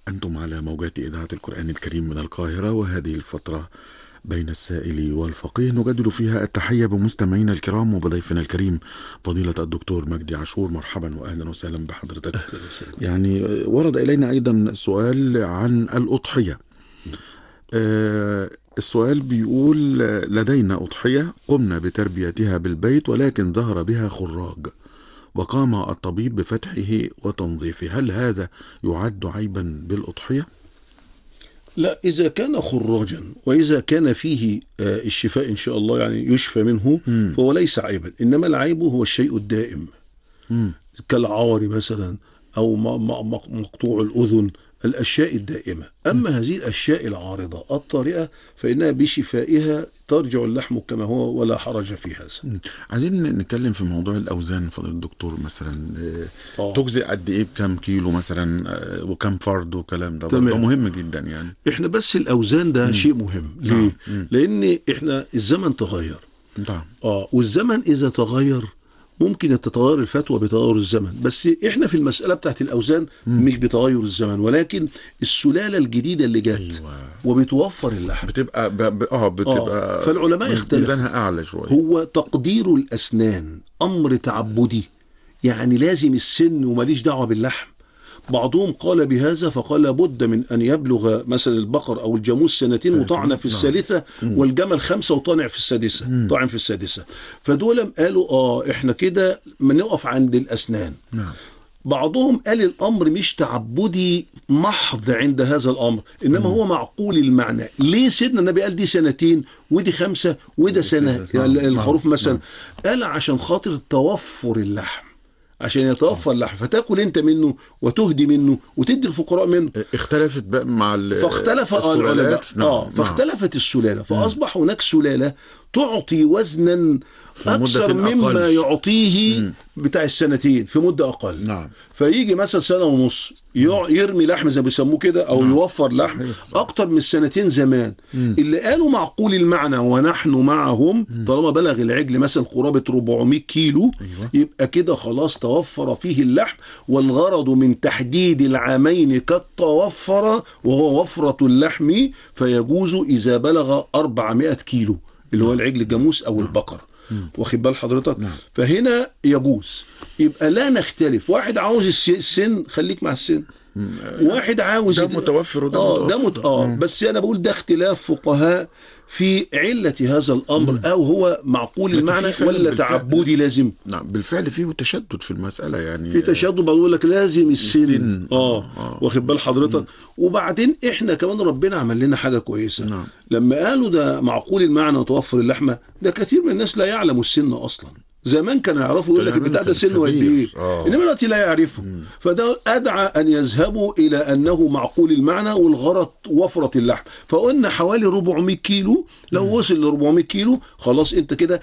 أنتم على موجات إذاعة القرآن الكريم من القاهرة وهذه الفترة بين السائل والفقيه نجدد فيها التحية بمستمعينا الكرام وبضيفنا الكريم فضيلة الدكتور مجدي عاشور مرحبا وأهلا وسهلا بحضرتك يعني ورد إلينا أيضا سؤال عن الأضحية آه، السؤال بيقول آه، لدينا أضحية قمنا بتربيتها بالبيت ولكن ظهر بها خراج وقام الطبيب بفتحه وتنظيفه هل هذا يعد عيبا بالأضحية؟ لا إذا كان خراجا وإذا كان فيه آه، الشفاء إن شاء الله يعني يشفى منه مم. فهو ليس عيبا إنما العيب هو الشيء الدائم مم. كالعار مثلا أو م- م- م- مقطوع الأذن الأشياء الدائمة أما هذه الأشياء العارضة الطارئة فإنها بشفائها ترجع اللحم كما هو ولا حرج في هذا عايزين نتكلم في موضوع الأوزان فضل الدكتور مثلا آه، آه. تجزئ قد إيه بكام كيلو مثلا آه، وكم فرد وكلام ده تمام. برضه مهم جدا يعني إحنا بس الأوزان ده شيء مهم ليه؟ مم. لأن إحنا الزمن تغير طبعا اه والزمن اذا تغير ممكن تتغير الفتوى بتغير الزمن بس احنا في المساله بتاعت الاوزان مش بتغير الزمن ولكن السلاله الجديده اللي جت أيوة. وبتوفر اللحم بتبقى ب... ب... اه بتبقى آه، فالعلماء اختلفوا. ميزانها أعلى شوية هو تقدير الاسنان امر تعبدي يعني لازم السن وماليش دعوه باللحم بعضهم قال بهذا فقال لابد من ان يبلغ مثلا البقر او الجاموس سنتين سنتين، وطعن في نعم. الثالثه والجمل خمسه وطعنع في السادسه طعن في السادسه فدول قالوا اه احنا كده ما نقف عند الاسنان نعم بعضهم قال الامر مش تعبدي محض عند هذا الامر انما هو معقول المعنى ليه سيدنا النبي قال دي سنتين ودي خمسه وده سنه سنة. يعني نعم، الخروف نعم، مثلا قال عشان خاطر توفر اللحم عشان يتوفر اللحم فتاكل انت منه وتهدي منه وتدي الفقراء منه اختلفت بقى مع ال... فاختلف آه العلماء السلالات نعم. اه فاختلفت السلاله فاصبح هناك سلاله تعطي وزنا في مدة اكثر مما أقل. يعطيه بتاع السنتين في مده اقل نعم فيجي مثلا سنه ونص يع- يرمي لحم زي ما بيسموه كده او نعم. يوفر لحم صحيح، صحيح. اكتر من السنتين زمان اللي قالوا معقول المعنى ونحن معهم طالما بلغ العجل مثلا قرابه 400 كيلو أيوة. يبقى كده خلاص توفر فيه اللحم والغرض من تحديد العامين قد توفر وهو وفرة اللحم فيجوز إذا بلغ 400 كيلو اللي هو العجل الجاموس أو البقر واخد بال حضرتك نعم. فهنا يجوز يبقى لا نختلف واحد عاوز الس- السن خليك مع السن واحد عاوز ده متوفر وده اه ده متوفر. مت... اه بس انا بقول ده اختلاف فقهاء في علة هذا الامر او هو معقول لكن المعنى في فعلا ولا بالفعل. تعبدي لازم نعم بالفعل فيه تشدد في المسألة يعني في تشدد بقول لك لازم السن, السن. اه, آه. واخد بال حضرتك وبعدين احنا كمان ربنا عمل لنا حاجه كويسه نعم. لما قالوا ده معقول المعنى وتوفر اللحمه ده كثير من الناس لا يعلم السن اصلا زمان كانوا يعرفوا يقول لك زمان البتاع ده كان سنه قد كبير. ايه آه. انما دلوقتي لا يعرفوا فده ادعى ان يذهبوا الى انه معقول المعنى والغرض وفره اللحم فقلنا حوالي 400 كيلو لو وصل ل 400 كيلو خلاص انت كده